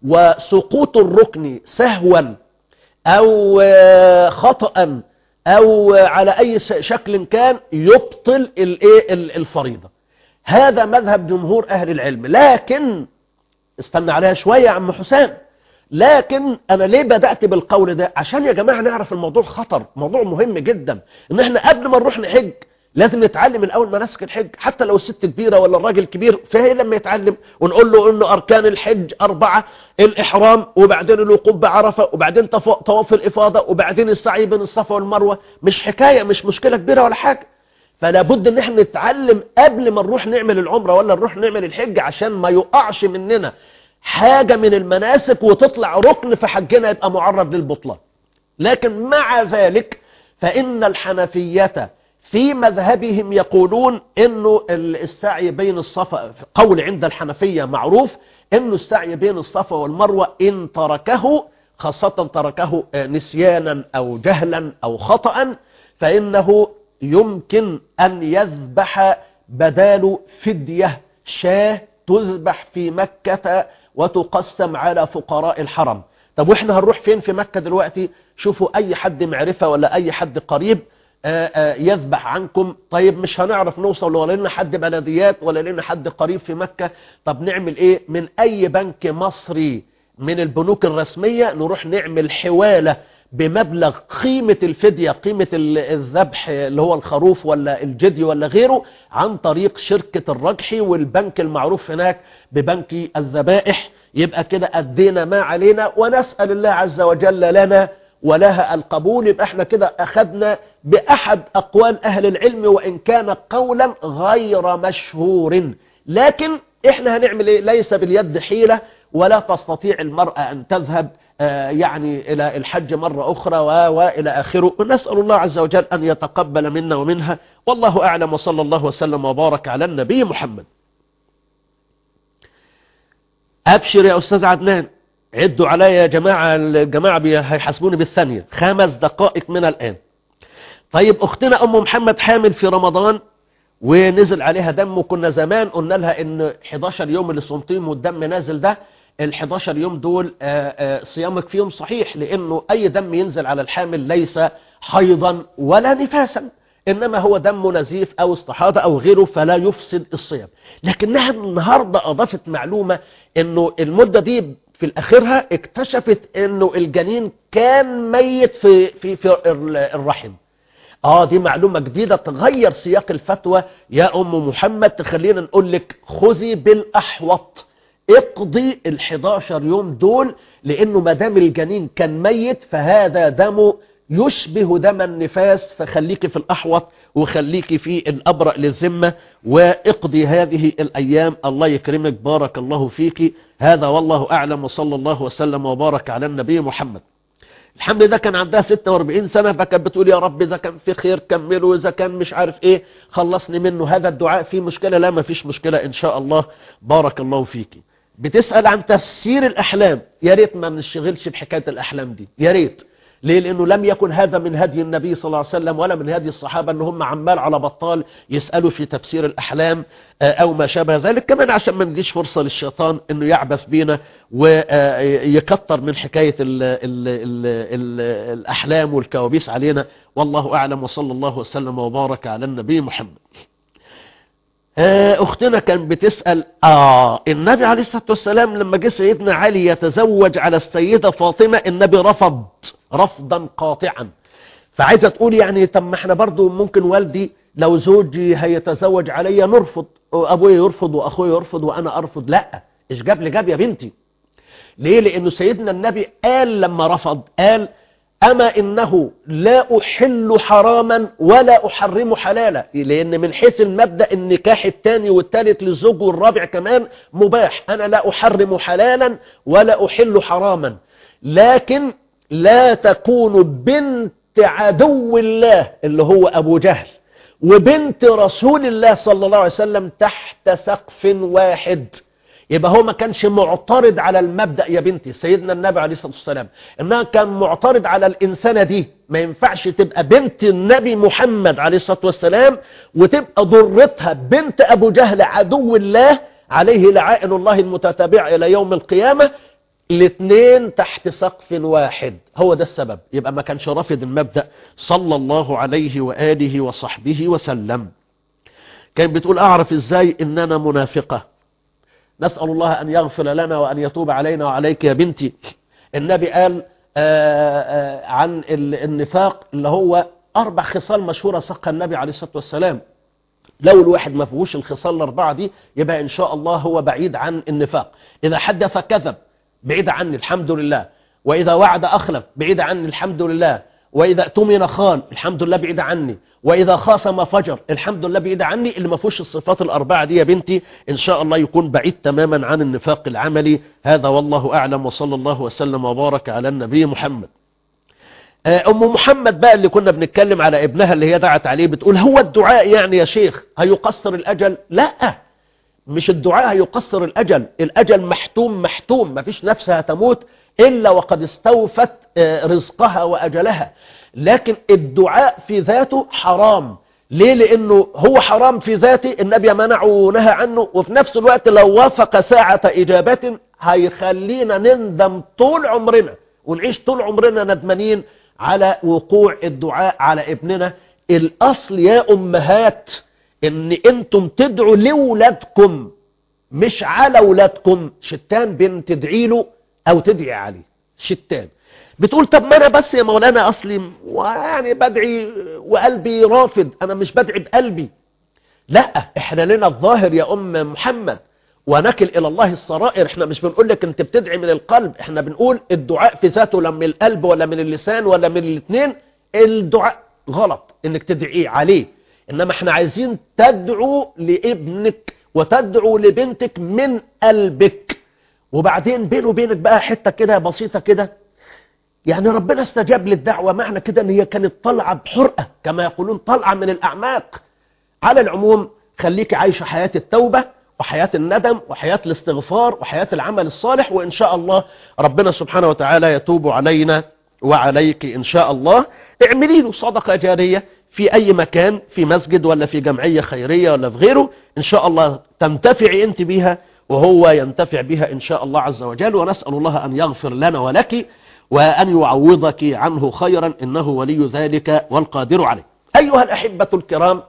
E: وسقوط الركن سهوا أو آه، خطأ أو آه، على أي س- شكل كان يبطل الإيه ال- الفريضة هذا مذهب جمهور أهل العلم لكن استنى عليها شوية يا عم حسام لكن انا ليه بدأت بالقول ده عشان يا جماعة نعرف الموضوع خطر موضوع مهم جدا ان احنا قبل ما نروح نحج لازم نتعلم الاول مناسك الحج حتى لو الست كبيرة ولا الراجل كبير فهي لما يتعلم ونقول له انه اركان الحج اربعة الاحرام وبعدين الوقوف بعرفة وبعدين طف- طواف الافاضة وبعدين السعي بين الصفا والمروة مش حكاية مش مشكلة كبيرة ولا حاجة فلا بد ان احنا نتعلم قبل ما نروح نعمل العمرة ولا نروح نعمل الحج عشان ما يقعش مننا حاجة من المناسك وتطلع ركن في حجنا يبقى معرض للبطلان لكن مع ذلك فإن الحنفية في مذهبهم يقولون انه السعي بين الصفا قول عند الحنفية معروف انه السعي بين الصفا والمروة ان تركه خاصة تركه نسيانا او جهلا او خطأ فانه يمكن ان يذبح بدال فدية شاه تذبح في مكة وتقسم على فقراء الحرم طب واحنا هنروح فين في مكة دلوقتي شوفوا اي حد معرفة ولا اي حد قريب آآ آآ يذبح عنكم طيب مش هنعرف نوصل ولا لنا حد بلديات ولا لنا حد قريب في مكة طب نعمل ايه من اي بنك مصري من البنوك الرسمية نروح نعمل حوالة بمبلغ قيمة الفدية قيمة الذبح اللي هو الخروف ولا الجدي ولا غيره عن طريق شركة الرجحي والبنك المعروف هناك ببنك الذبائح يبقى كده أدينا ما علينا ونسأل الله عز وجل لنا ولها القبول يبقى احنا كده أخذنا بأحد أقوال أهل العلم وإن كان قولا غير مشهور لكن احنا هنعمل ايه ليس باليد حيلة ولا تستطيع المرأة أن تذهب يعني إلى الحج مرة أخرى وإلى آخره نسأل الله عز وجل أن يتقبل منا ومنها والله أعلم وصلى الله وسلم وبارك على النبي محمد أبشر يا أستاذ عدنان عدوا عليا يا جماعة الجماعة هيحاسبوني بالثانية خمس دقائق من الآن طيب أختنا أم محمد حامل في رمضان ونزل عليها دم وكنا زمان قلنا لها ان 11 يوم اللي صمتين والدم نازل ده ال 11 يوم دول آآ آآ صيامك فيهم صحيح لانه اي دم ينزل على الحامل ليس حيضا ولا نفاسا انما هو دم نزيف او استحاضة او غيره فلا يفسد الصيام لكنها النهاردة اضافت معلومة انه المدة دي في الاخرها اكتشفت انه الجنين كان ميت في, في, في الرحم اه دي معلومة جديدة تغير سياق الفتوى يا ام محمد تخلينا نقول لك خذي بالاحوط اقضي ال 11 يوم دول لانه ما دام الجنين كان ميت فهذا دم يشبه دم النفاس فخليكي في الاحوط وخليكي في الابرأ للذمة واقضي هذه الايام الله يكرمك بارك الله فيك هذا والله اعلم وصلى الله وسلم وبارك على النبي محمد الحمل ده كان عندها 46 سنة فكانت بتقول يا رب إذا كان في خير كمله إذا كان مش عارف إيه خلصني منه هذا الدعاء فيه مشكلة لا ما فيش مشكلة إن شاء الله بارك الله فيك بتسأل عن تفسير الأحلام يا ريت ما نشغلش بحكاية الأحلام دي يا ريت ليه لأنه لم يكن هذا من هدي النبي صلى الله عليه وسلم ولا من هدي الصحابة أن هم عمال على بطال يسألوا في تفسير الأحلام أو ما شابه ذلك كمان عشان ما نديش فرصة للشيطان أنه يعبث بينا ويكتر من حكاية ال ال ال ال الأحلام والكوابيس علينا والله أعلم وصلى الله وسلم وبارك على النبي محمد اختنا كان بتسأل اه النبي عليه الصلاة والسلام لما جه سيدنا علي يتزوج على السيدة فاطمة النبي رفض رفضا قاطعا فعايزة تقول يعني طب ما احنا برضو ممكن والدي لو زوجي هيتزوج عليا نرفض ابويا يرفض واخويا يرفض وانا ارفض لا ايش جاب لي جاب يا بنتي ليه لانه سيدنا النبي قال لما رفض قال أما إنه لا أحل حراما ولا أحرم حلالا لأن من حيث المبدأ النكاح الثاني والثالث للزوج والرابع كمان مباح أنا لا أحرم حلالا ولا أحل حراما لكن لا تكون بنت عدو الله اللي هو أبو جهل وبنت رسول الله صلى الله عليه وسلم تحت سقف واحد يبقى هو ما كانش معترض على المبدأ يا بنتي سيدنا النبي عليه الصلاة والسلام انها كان معترض على الإنسانة دي ما ينفعش تبقى بنت النبي محمد عليه الصلاة والسلام وتبقى ضرتها بنت أبو جهل عدو الله عليه لعائن الله المتتابع إلى يوم القيامة الاثنين تحت سقف واحد هو ده السبب يبقى ما كانش رافض المبدأ صلى الله عليه وآله وصحبه وسلم كان بتقول أعرف إزاي إن أنا منافقة نسأل الله أن يغفر لنا وأن يتوب علينا وعليك يا بنتي النبي قال آآ آآ عن النفاق اللي هو أربع خصال مشهورة سقها النبي عليه الصلاة والسلام لو الواحد ما فيهوش الخصال الأربعة دي يبقى إن شاء الله هو بعيد عن النفاق إذا حدث كذب بعيد عني الحمد لله وإذا وعد أخلف بعيد عني الحمد لله وإذا اؤتمن خان الحمد لله بعيد عني وإذا خاصم فجر الحمد لله بعيد عني اللي ما فيهوش الصفات الأربعة دي يا بنتي إن شاء الله يكون بعيد تماما عن النفاق العملي هذا والله أعلم وصلى الله وسلم وبارك على النبي محمد أم محمد بقى اللي كنا بنتكلم على ابنها اللي هي دعت عليه بتقول هو الدعاء يعني يا شيخ هيقصر الأجل لا مش الدعاء هيقصر الأجل الأجل محتوم محتوم مفيش نفسها تموت إلا وقد استوفت رزقها وأجلها لكن الدعاء في ذاته حرام ليه لأنه هو حرام في ذاته النبي منعه ونهى عنه وفي نفس الوقت لو وافق ساعة إجابة هيخلينا نندم طول عمرنا ونعيش طول عمرنا ندمانين على وقوع الدعاء على ابننا الأصل يا أمهات ان انتم تدعوا لولادكم مش على ولادكم شتان بين تدعي له او تدعي عليه شتان بتقول طب ما انا بس يا مولانا اصلي ويعني بدعي وقلبي رافض انا مش بدعي بقلبي لا احنا لنا الظاهر يا ام محمد ونكل الى الله السرائر احنا مش بنقول لك انت بتدعي من القلب احنا بنقول الدعاء في ذاته لا من القلب ولا من اللسان ولا من الاثنين الدعاء غلط انك تدعي عليه انما احنا عايزين تدعو لابنك وتدعو لبنتك من قلبك وبعدين بينه وبينك بقى حتة كده بسيطة كده يعني ربنا استجاب للدعوة معنى كده ان هي كانت طلعة بحرقة كما يقولون طلعة من الاعماق على العموم خليك عايشة حياة التوبة وحياة الندم وحياة الاستغفار وحياة العمل الصالح وإن شاء الله ربنا سبحانه وتعالى يتوب علينا وعليك إن شاء الله اعملي له صدقة جارية في أي مكان في مسجد ولا في جمعية خيرية ولا في غيره إن شاء الله تنتفعي أنت بها وهو ينتفع بها إن شاء الله عز وجل ونسأل الله أن يغفر لنا ولك وأن يعوضك عنه خيرا إنه ولي ذلك والقادر عليه أيها الأحبة الكرام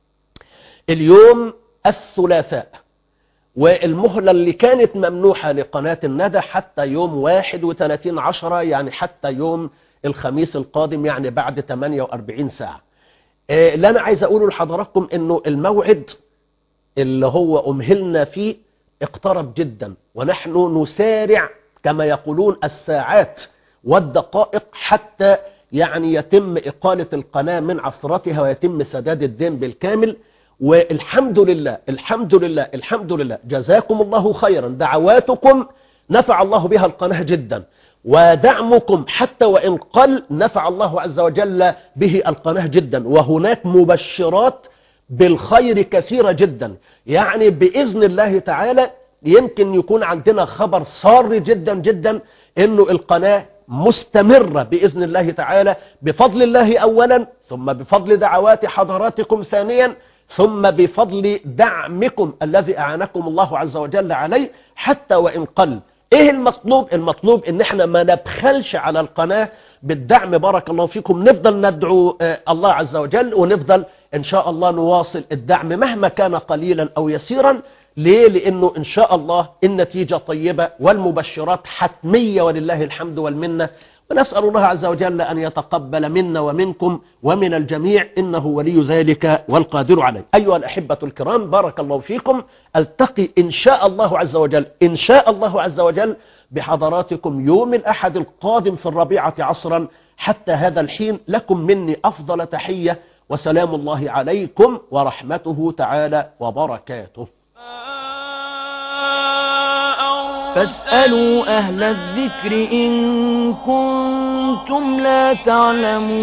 E: اليوم الثلاثاء والمهلة اللي كانت ممنوحة لقناة الندى حتى يوم 31 عشرة يعني حتى يوم الخميس القادم يعني بعد 48 ساعة اللي أنا عايز أقوله لحضراتكم أنه الموعد اللي هو أمهلنا فيه اقترب جدا ونحن نسارع كما يقولون الساعات والدقائق حتى يعني يتم إقالة القناة من عصرتها ويتم سداد الدين بالكامل والحمد لله الحمد لله الحمد لله جزاكم الله خيرا دعواتكم نفع الله بها القناة جدا ودعمكم حتى وإن قل نفع الله عز وجل به القناة جدا وهناك مبشرات بالخير كثيرة جدا يعني بإذن الله تعالى يمكن يكون عندنا خبر صار جدا جدا انه القناة مستمرة بإذن الله تعالى بفضل الله أولا ثم بفضل دعوات حضراتكم ثانيا ثم بفضل دعمكم الذي أعانكم الله عز وجل عليه حتى وإن قل ايه المطلوب المطلوب ان احنا ما نبخلش على القناة بالدعم بارك الله فيكم نفضل ندعو الله عز وجل ونفضل ان شاء الله نواصل الدعم مهما كان قليلا او يسيرا ليه لانه ان شاء الله النتيجة طيبة والمبشرات حتمية ولله الحمد والمنة ونسأل الله عز وجل أن يتقبل منا ومنكم ومن الجميع إنه ولي ذلك والقادر عليه أيها الأحبة الكرام بارك الله فيكم ألتقي إن شاء الله عز وجل إن شاء الله عز وجل بحضراتكم يوم الأحد القادم في الربيعة عصرا حتى هذا الحين لكم مني أفضل تحية وسلام الله عليكم ورحمته تعالى وبركاته
B: فاسألوا أهل الذكر إن كنتم لا تعلمون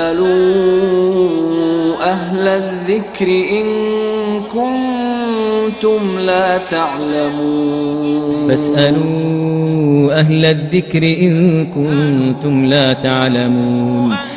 A: فاسألوا أهل الذكر إن كنتم لا تعلمون
C: فاسألوا أهل الذكر إن كنتم لا تعلمون